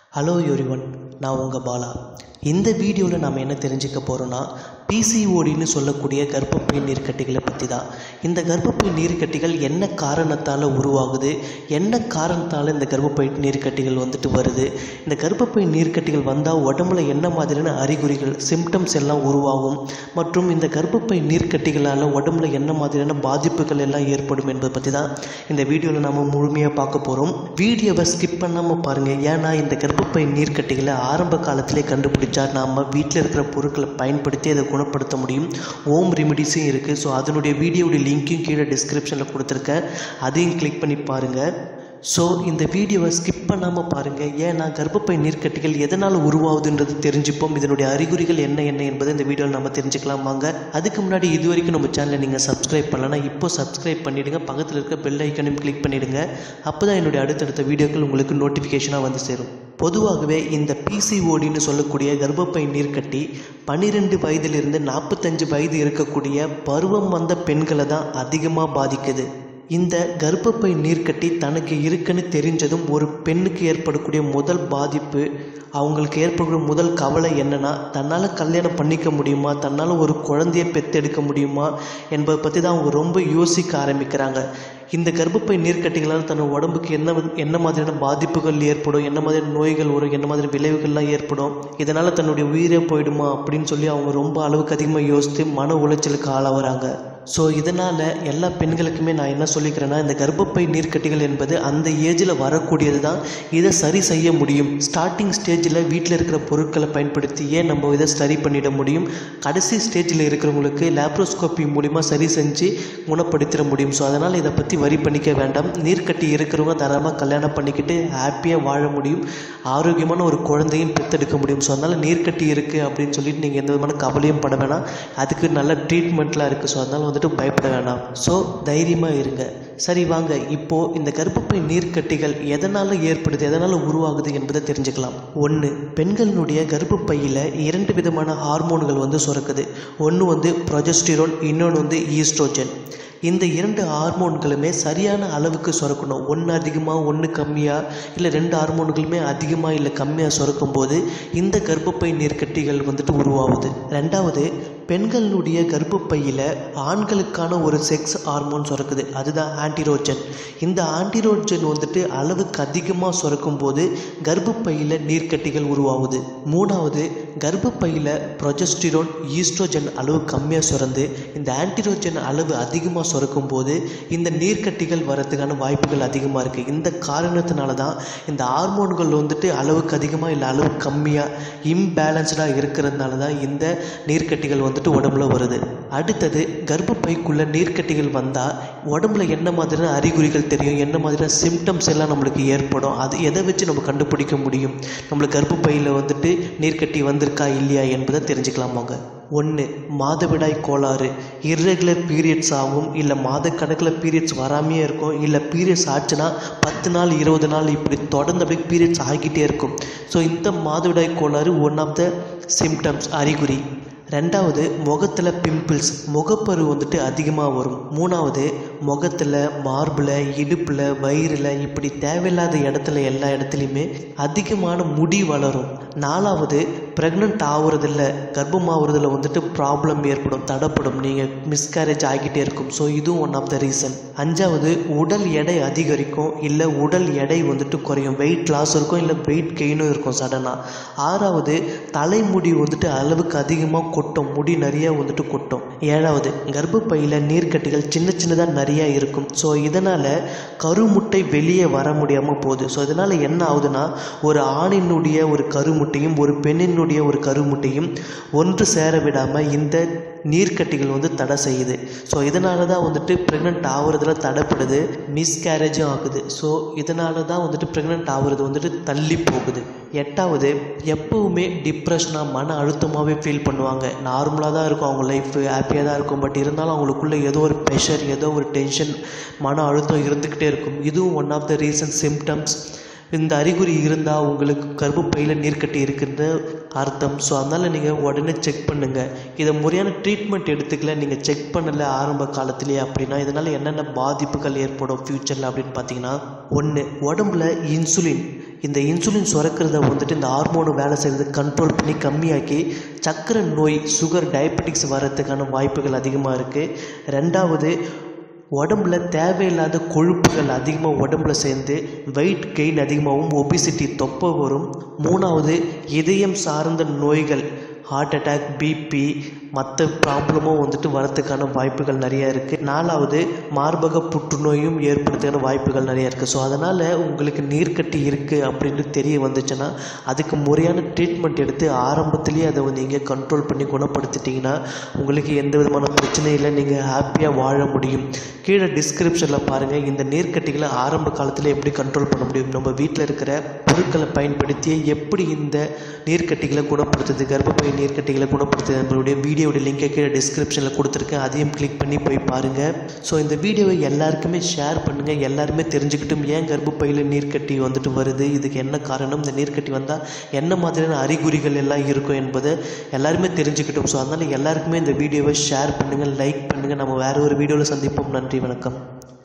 hello everyone நான் உங்கள் பாலா இந்த வீடியோவில் நாம் என்ன தெரிஞ்சுக்க போகிறோன்னா பிசிஓடின்னு சொல்லக்கூடிய கர்ப்பப்பை நீர்க்கட்டிகளை பற்றி தான் இந்த கர்ப்பப்பை நீர்க்கட்டிகள் என்ன காரணத்தால் உருவாகுது என்ன காரணத்தால் இந்த கர்ப்பப்பை நீர்க்கட்டிகள் வந்துட்டு வருது இந்த கர்ப்பப்பை நீர்க்கட்டிகள் வந்தால் உடம்புல என்ன மாதிரியான அறிகுறிகள் சிம்டம்ஸ் எல்லாம் உருவாகும் மற்றும் இந்த கர்ப்பப்பை நீர்க்கட்டிகளால் உடம்புல என்ன மாதிரியான பாதிப்புகள் எல்லாம் ஏற்படும் என்பதை பற்றி தான் இந்த வீடியோவில் நம்ம முழுமையாக பார்க்க போகிறோம் வீடியோவை ஸ்கிப் பண்ணாமல் பாருங்கள் ஏன்னா இந்த கர்ப்பப்பை நீர்க்கட்டிகளை ஆரம்ப காலத்திலே கண்டுபிடிச்சா நாம் வீட்டில் இருக்கிற பொருட்களை பயன்படுத்தி அதை குணப்படுத்த முடியும் ஹோம் ரெமிடிஸும் இருக்குது ஸோ அதனுடைய வீடியோடைய லிங்க்கையும் கீழே டிஸ்கிரிப்ஷனில் கொடுத்துருக்கேன் அதையும் கிளிக் பண்ணி பாருங்கள் ஸோ இந்த வீடியோவை ஸ்கிப் பண்ணாமல் பாருங்கள் ஏன்னா கர்ப்பப்பை நீர்க்கட்டிகள் எதனால் உருவாகுதுன்றது தெரிஞ்சுப்போம் இதனுடைய அறிகுறிகள் என்ன என்ன என்பதை இந்த வீடியோவில் நம்ம தெரிஞ்சுக்கலாம் வாங்க அதுக்கு முன்னாடி இது வரைக்கும் நம்ம சேனலை நீங்கள் சப்ஸ்கிரைப் பண்ணலன்னா இப்போ சப்ஸ்கிரைப் பண்ணிவிடுங்க பக்கத்தில் இருக்க பெல் ஐக்கனையும் கிளிக் பண்ணிவிடுங்க அப்போ தான் என்னுடைய அடுத்தடுத்த வீடியோக்கள் உங்களுக்கு நோட்டிஃபிகேஷனாக வந்து சேரும் பொதுவாகவே இந்த பிசிஓடின்னு சொல்லக்கூடிய கர்ப்பப்பை நீர்க்கட்டி பன்னிரெண்டு வயதிலிருந்து நாற்பத்தஞ்சு வயது இருக்கக்கூடிய பருவம் வந்த பெண்களை தான் அதிகமாக பாதிக்குது இந்த கர்ப்பப்பை நீர்க்கட்டி தனக்கு இருக்குன்னு தெரிஞ்சதும் ஒரு பெண்ணுக்கு ஏற்படக்கூடிய முதல் பாதிப்பு அவங்களுக்கு ஏற்படக்கூடிய முதல் கவலை என்னன்னா தன்னால் கல்யாணம் பண்ணிக்க முடியுமா தன்னால் ஒரு குழந்தைய பெத்தெடுக்க முடியுமா என்பதை பற்றி தான் அவங்க ரொம்ப யோசிக்க ஆரம்பிக்கிறாங்க இந்த கர்ப்பப்பை நீர்க்கட்டிகளால் தன் உடம்புக்கு என்ன வந்து- என்ன மாதிரியான பாதிப்புகள் ஏற்படும் என்ன மாதிரியான நோய்கள் வரும் என்ன மாதிரி விளைவுகள்லாம் ஏற்படும் இதனால் தன்னுடைய உயிரே போயிடுமா அப்படின்னு சொல்லி அவங்க ரொம்ப அளவுக்கு அதிகமாக யோசித்து மன உளைச்சலுக்கு ஆளாகிறாங்க ஸோ இதனால் எல்லா பெண்களுக்குமே நான் என்ன சொல்லிக்கிறேன்னா இந்த கர்ப்பப்பை நீர்க்கட்டிகள் என்பது அந்த ஏஜில் வரக்கூடியது தான் இதை சரி செய்ய முடியும் ஸ்டார்டிங் ஸ்டேஜில் வீட்டில் இருக்கிற பொருட்களை பயன்படுத்தி ஏன் நம்ம இதை சரி பண்ணிட முடியும் கடைசி ஸ்டேஜில் இருக்கிறவங்களுக்கு லேப்ரோஸ்கோப்பி மூலிமா சரி செஞ்சு குணப்படுத்திட முடியும் ஸோ அதனால் இதை பற்றி வரி பண்ணிக்க வேண்டாம் நீர்க்கட்டி இருக்கிறவங்க தாராளமாக கல்யாணம் பண்ணிக்கிட்டு ஹாப்பியாக வாழ முடியும் ஆரோக்கியமான ஒரு குழந்தையும் பெற்றெடுக்க முடியும் ஸோ அதனால் நீர்க்கட்டி இருக்குது அப்படின்னு சொல்லிட்டு நீங்கள் எந்த விதமான கவலையும் பட வேணாம் அதுக்கு நல்ல ட்ரீட்மெண்ட்லாம் இருக்குது ஸோ அதனால் வந்துட்டு பயப்பட வேண்டாம் ஸோ தைரியமாக இருங்க சரி வாங்க இப்போது இந்த கர்ப்பப்பை நீர்க்கட்டிகள் எதனால் ஏற்படுது எதனால் உருவாகுது என்பதை தெரிஞ்சுக்கலாம் ஒன்று பெண்களினுடைய கர்ப்பப்பையில் இரண்டு விதமான ஹார்மோன்கள் வந்து சுரக்குது ஒன்று வந்து ப்ரொஜெஸ்டிரோன் இன்னொன்று வந்து ஈஸ்ட்ரோஜன் இந்த இரண்டு ஹார்மோன்களுமே சரியான அளவுக்கு சுரக்கணும் ஒன்று அதிகமாக ஒன்று கம்மியாக இல்லை ரெண்டு ஹார்மோன்களுமே அதிகமாக இல்லை கம்மியாக சுரக்கும் போது இந்த கர்ப்பப்பை நீர்க்கட்டிகள் வந்துட்டு உருவாகுது ரெண்டாவது பெண்களுடைய கர்ப்பப்பையில் ஆண்களுக்கான ஒரு செக்ஸ் ஹார்மோன் சுரக்குது அதுதான் ஆன்டிரோஜன் இந்த ஆன்டிரோஜன் வந்துட்டு அளவுக்கு அதிகமாக சுரக்கும் போது கர்ப்பப்பையில் நீர்க்கட்டிகள் உருவாகுது மூணாவது கர்ப்பப்பையில் ப்ரொஜெஸ்டிரோன் ஈஸ்ட்ரோஜன் அளவு கம்மியாக சுரந்து இந்த ஆன்டிரோஜன் அளவு அதிகமாக சுரக்கும் போது இந்த நீர்க்கட்டிகள் வரதுக்கான வாய்ப்புகள் அதிகமாக இருக்குது இந்த காரணத்தினால தான் இந்த ஹார்மோன்கள் வந்துட்டு அளவுக்கு அதிகமாக இல்லை அளவு கம்மியாக இம்பேலன்ஸ்டாக இருக்கிறதுனால தான் இந்த நீர்க்கட்டிகள் வந்துட்டு உடம்புல வருது அடுத்தது கர்ப்பப்பைக்குள்ள நீர்க்கட்டிகள் வந்தால் உடம்புல என்ன மாதிரியான அறிகுறிகள் தெரியும் என்ன மாதிரியான சிம்டம்ஸ் எல்லாம் நம்மளுக்கு ஏற்படும் அது எதை வச்சு நம்ம கண்டுபிடிக்க முடியும் நம்மளுக்கு கர்ப்பப்பையில் வந்துட்டு நீர்க்கட்டி வந்திருக்கா இல்லையா என்பதை தெரிஞ்சுக்கலாம் வாங்க ஒன்று மாதவிடாய் கோளாறு இர்ரெகுலர் பீரியட்ஸ் ஆகும் இல்லை மாதக்கணக்கில் பீரியட்ஸ் வராமையே இருக்கும் இல்லை பீரியட்ஸ் ஆச்சுன்னா பத்து நாள் இருபது நாள் இப்படி தொடர்ந்து அப்படியே பீரியட்ஸ் ஆகிட்டே இருக்கும் ஸோ இந்த மாதவிடாய் கோளாறு ஒன் ஆஃப் த சிம்டம்ஸ் அறிகுறி ரெண்டாவது முகத்தில் பிம்பிள்ஸ் முகப்பரு வந்துட்டு அதிகமாக வரும் மூணாவது முகத்தில் மார்பில் இடுப்பில் வயிறில் இப்படி தேவையில்லாத இடத்துல எல்லா இடத்துலையுமே அதிகமான முடி வளரும் நாலாவது ப்ரெக்னென்ட் ஆகுறதில்ல கர்ப்பம் ஆகுறதுல வந்துட்டு ப்ராப்ளம் ஏற்படும் தடப்படும் நீங்கள் மிஸ்கேரேஜ் ஆகிட்டே இருக்கும் ஸோ இதுவும் ஒன் ஆஃப் த ரீசன் அஞ்சாவது உடல் எடை அதிகரிக்கும் இல்லை உடல் எடை வந்துட்டு குறையும் வெயிட் லாஸ் இருக்கும் இல்லை வெயிட் கெயினும் இருக்கும் சடனாக ஆறாவது தலைமுடி வந்துட்டு அளவுக்கு அதிகமாக கொட்டும் முடி நிறைய வந்துட்டு கொட்டும் ஏழாவது கர்ப்பப்பையில் நீர்க்கட்டிகள் சின்ன சின்னதாக நிறைய இருக்கும் ஸோ இதனால் கருமுட்டை வெளியே வர முடியாமல் போகுது ஸோ இதனால் என்ன ஆகுதுன்னா ஒரு ஆணினுடைய ஒரு கருமுட்டையும் ஒரு பெண்ணினுடைய ஒரு கருமுட்டையும் ஒன்று சேர விடாமல் இந்த நீர்க்கட்டிகள் வந்து தடை செய்யுது ஸோ இதனால தான் வந்துட்டு ப்ரெக்னென்ட் ஆகுறதுல தடைப்படுது மிஸ்கேரேஜும் ஆகுது ஸோ இதனால தான் வந்துட்டு ப்ரெக்னென்ட் ஆகுறது வந்துட்டு தள்ளி போகுது எட்டாவது எப்பவுமே டிப்ரெஷனாக மன அழுத்தமாகவே ஃபீல் பண்ணுவாங்க நார்மலாக தான் இருக்கும் அவங்க லைஃப் ஹாப்பியாக தான் இருக்கும் பட் இருந்தாலும் அவங்களுக்குள்ள ஏதோ ஒரு ப்ரெஷர் ஏதோ ஒரு டென்ஷன் மன அழுத்தம் இருந்துக்கிட்டே இருக்கும் இதுவும் one of the reason symptoms இந்த அறிகுறி இருந்தால் உங்களுக்கு கர்ப்பப்பையில் நீர்க்கட்டி இருக்குன்ற அர்த்தம் ஸோ அதனால் நீங்கள் உடனே செக் பண்ணுங்கள் இதை முறையான ட்ரீட்மெண்ட் எடுத்துக்கல நீங்கள் செக் பண்ணலை ஆரம்ப காலத்திலேயே அப்படின்னா இதனால் என்னென்ன பாதிப்புகள் ஏற்படும் ஃப்யூச்சரில் அப்படின்னு பார்த்தீங்கன்னா ஒன்று உடம்புல இன்சுலின் இந்த இன்சுலின் சுரக்கிறத வந்துட்டு இந்த ஹார்மோனு வேலை செய்கிறது கண்ட்ரோல் பண்ணி கம்மியாக்கி சர்க்கரை நோய் சுகர் டயபெட்டிக்ஸ் வர்றதுக்கான வாய்ப்புகள் அதிகமாக இருக்குது ரெண்டாவது உடம்புல தேவையில்லாத கொழுப்புகள் அதிகமாக உடம்புல சேர்ந்து வெயிட் கெயின் அதிகமாகவும் ஒபிசிட்டி தொப்பை வரும் மூணாவது இதயம் சார்ந்த நோய்கள் ஹார்ட் அட்டாக் பிபி மற்ற ப்ராப்ளமும் வந்துட்டு வரத்துக்கான வாய்ப்புகள் நிறையா இருக்குது நாலாவது மார்பக புற்றுநோயும் ஏற்படுறதுக்கான வாய்ப்புகள் நிறையா இருக்குது ஸோ அதனால் உங்களுக்கு நீர்க்கட்டி இருக்குது அப்படின்னு தெரிய வந்துச்சுன்னா அதுக்கு முறையான ட்ரீட்மெண்ட் எடுத்து ஆரம்பத்திலேயே அதை நீங்கள் கண்ட்ரோல் பண்ணி குணப்படுத்திட்டிங்கன்னா உங்களுக்கு எந்த விதமான பிரச்சனையும் இல்லை நீங்கள் ஹாப்பியாக வாழ முடியும் கீழே டிஸ்கிரிப்ஷனில் பாருங்கள் இந்த நீர்க்கட்டிகளை ஆரம்ப காலத்தில் எப்படி கண்ட்ரோல் பண்ண முடியும் நம்ம வீட்டில் இருக்கிற பொருட்களை பயன்படுத்தி எப்படி இந்த நீர்க்கட்டிகளை குணப்படுத்துது கர்ப்பப்பை நீர்க்கட்டிகளை குணப்படுத்துது நம்மளுடைய வீடியோட லிங்கை கீழே டிஸ்கிரிப்ஷனில் கொடுத்துருக்கேன் அதையும் கிளிக் பண்ணி போய் பாருங்கள் ஸோ இந்த வீடியோவை எல்லாருக்குமே ஷேர் பண்ணுங்கள் எல்லாருமே தெரிஞ்சுக்கிட்டும் ஏன் கர்ப்பப்பையில் நீர்க்கட்டி வந்துட்டு வருது இதுக்கு என்ன காரணம் இந்த நீர்க்கட்டி வந்தால் என்ன மாதிரியான அறிகுறிகள் எல்லாம் இருக்கும் என்பதை எல்லாருமே தெரிஞ்சுக்கிட்டோம் ஸோ அதனால் எல்லாருக்குமே இந்த வீடியோவை ஷேர் பண்ணுங்கள் லைக் பண்ணுங்கள் நம்ம வேறு ஒரு வீடியோவில் சந்திப்போம் நன்றி வணக்கம்